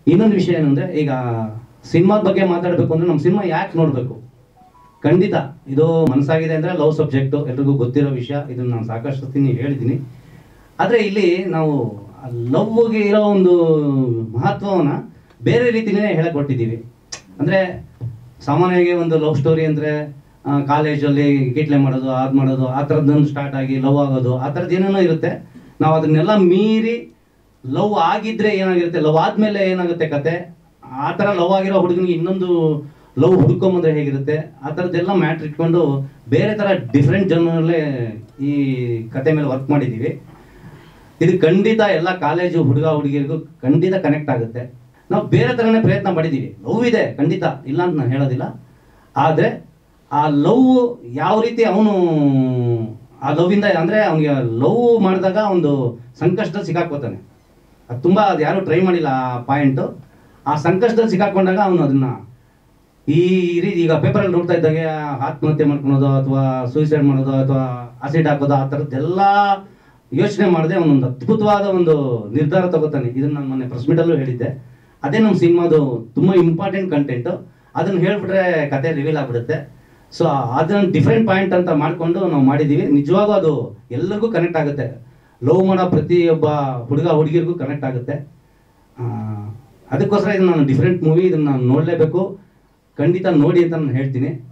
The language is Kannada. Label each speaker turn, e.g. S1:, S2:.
S1: ಇನ್ನೊಂದು ವಿಷಯ ಏನಂದ್ರೆ ಈಗ ಸಿನಿಮಾದ ಬಗ್ಗೆ ಮಾತಾಡಬೇಕು ಅಂದ್ರೆ ನಮ್ಮ ಸಿನಿಮಾ ಯಾಕೆ ನೋಡಬೇಕು ಖಂಡಿತ ಇದು ಮನಸ್ಸಾಗಿದೆ ಅಂದ್ರೆ ಲವ್ ಸಬ್ಜೆಕ್ಟು ಎಲ್ರಿಗೂ ಗೊತ್ತಿರೋ ವಿಷಯ ಇದನ್ನ ನಾನು ಸಾಕಷ್ಟು ಸತಿ ಹೇಳಿದ್ದೀನಿ ಆದರೆ ಇಲ್ಲಿ ನಾವು ಲವ್ಗೆ ಇರೋ ಒಂದು ಮಹತ್ವವನ್ನ ಬೇರೆ ರೀತಿನೇ ಹೇಳಕ್ ಹೊಟ್ಟಿದ್ದೀವಿ ಅಂದ್ರೆ ಸಾಮಾನ್ಯವಾಗಿ ಒಂದು ಲವ್ ಸ್ಟೋರಿ ಅಂದ್ರೆ ಕಾಲೇಜಲ್ಲಿ ಕಿಟ್ಲೆ ಮಾಡೋದು ಅದು ಮಾಡೋದು ಆ ಥರದ್ದೊಂದು ಸ್ಟಾರ್ಟ್ ಆಗಿ ಲವ್ ಆಗೋದು ಆ ಥರದ್ದು ಏನೇನೋ ಇರುತ್ತೆ ನಾವು ಅದನ್ನೆಲ್ಲ ಮೀರಿ ಲವ್ ಆಗಿದ್ರೆ ಏನಾಗಿರುತ್ತೆ ಲವ್ ಆದ್ಮೇಲೆ ಏನಾಗುತ್ತೆ ಕತೆ ಆ ಥರ ಲವ್ ಆಗಿರೋ ಹುಡುಗನಿಗೆ ಇನ್ನೊಂದು ಲವ್ ಹುಡ್ಕೊಂಬಂದ್ರೆ ಹೇಗಿರುತ್ತೆ ಆ ಥರದ್ದೆಲ್ಲ ಮ್ಯಾಟ್ರ್ ಇಟ್ಕೊಂಡು ಬೇರೆ ಥರ ಡಿಫ್ರೆಂಟ್ ಜನರಲ್ಲೇ ಈ ಕತೆ ಮೇಲೆ ವರ್ಕ್ ಮಾಡಿದ್ದೀವಿ ಇದು ಖಂಡಿತ ಎಲ್ಲ ಕಾಲೇಜು ಹುಡುಗ ಹುಡುಗಿರಿಗೂ ಖಂಡಿತ ಕನೆಕ್ಟ್ ಆಗುತ್ತೆ ನಾವು ಬೇರೆ ಥರನೇ ಪ್ರಯತ್ನ ಪಡಿದ್ದೀವಿ ಲವ್ ಇದೆ ಖಂಡಿತ ಇಲ್ಲ ಅಂತ ನಾನು ಹೇಳೋದಿಲ್ಲ ಆದರೆ ಆ ಲವ್ ಯಾವ ರೀತಿ ಅವನು ಆ ಲವ್ವಿಂದ ಅಂದರೆ ಅವನಿಗೆ ಲವ್ ಮಾಡಿದಾಗ ಒಂದು ಸಂಕಷ್ಟದಲ್ಲಿ ಸಿಕ್ಕಾಕೋತಾನೆ ಅದು ತುಂಬ ಅದು ಯಾರೂ ಟ್ರೈ ಮಾಡಿಲ್ಲ ಆ ಪಾಯಿಂಟು ಆ ಸಂಕಷ್ಟದಲ್ಲಿ ಸಿಕ್ಕಾಕೊಂಡಾಗ ಅವನು ಅದನ್ನ ಈ ರೀತಿ ಈಗ ಪೇಪರಲ್ಲಿ ನೋಡ್ತಾ ಇದ್ದಾಗೆ ಆತ್ಮಹತ್ಯೆ ಮಾಡ್ಕೊಳೋದು ಅಥವಾ ಸೂಸೈಡ್ ಮಾಡೋದು ಅಥವಾ ಆಸಿಡ್ ಹಾಕೋದು ಆ ಥರದ್ದೆಲ್ಲ ಯೋಚನೆ ಮಾಡದೆ ಅವನೊಂದು ಅದ್ಭುತವಾದ ಒಂದು ನಿರ್ಧಾರ ತಗೋತಾನೆ ಇದನ್ನ ನಾನು ಮೊನ್ನೆ ಪ್ರೆಸ್ ಮೀಟಲ್ಲೂ ಹೇಳಿದ್ದೆ ಅದೇ ನಮ್ಮ ಸಿನಿಮಾದು ತುಂಬ ಇಂಪಾರ್ಟೆಂಟ್ ಕಂಟೆಂಟು ಅದನ್ನ ಹೇಳ್ಬಿಟ್ರೆ ಕತೆ ರಿವೀಲ್ ಆಗ್ಬಿಡುತ್ತೆ ಸೊ ಅದನ್ನ ಡಿಫ್ರೆಂಟ್ ಪಾಯಿಂಟ್ ಅಂತ ಮಾಡಿಕೊಂಡು ನಾವು ಮಾಡಿದ್ದೀವಿ ನಿಜವಾಗೂ ಅದು ಎಲ್ಲರಿಗೂ ಕನೆಕ್ಟ್ ಆಗುತ್ತೆ ಲವ್ ಮಾಡೋ ಪ್ರತಿಯೊಬ್ಬ ಹುಡುಗ ಹುಡುಗಿರಿಗೂ ಕನೆಕ್ಟ್ ಆಗುತ್ತೆ ಆ, ಅದಕ್ಕೋಸ್ಕರ ಇದು ನಾನು ಡಿಫ್ರೆಂಟ್ ಮೂವಿ ಇದನ್ನ ನಾನು ನೋಡಲೇಬೇಕು ಖಂಡಿತ ನೋಡಿ ಅಂತ ನಾನು ಹೇಳ್ತೀನಿ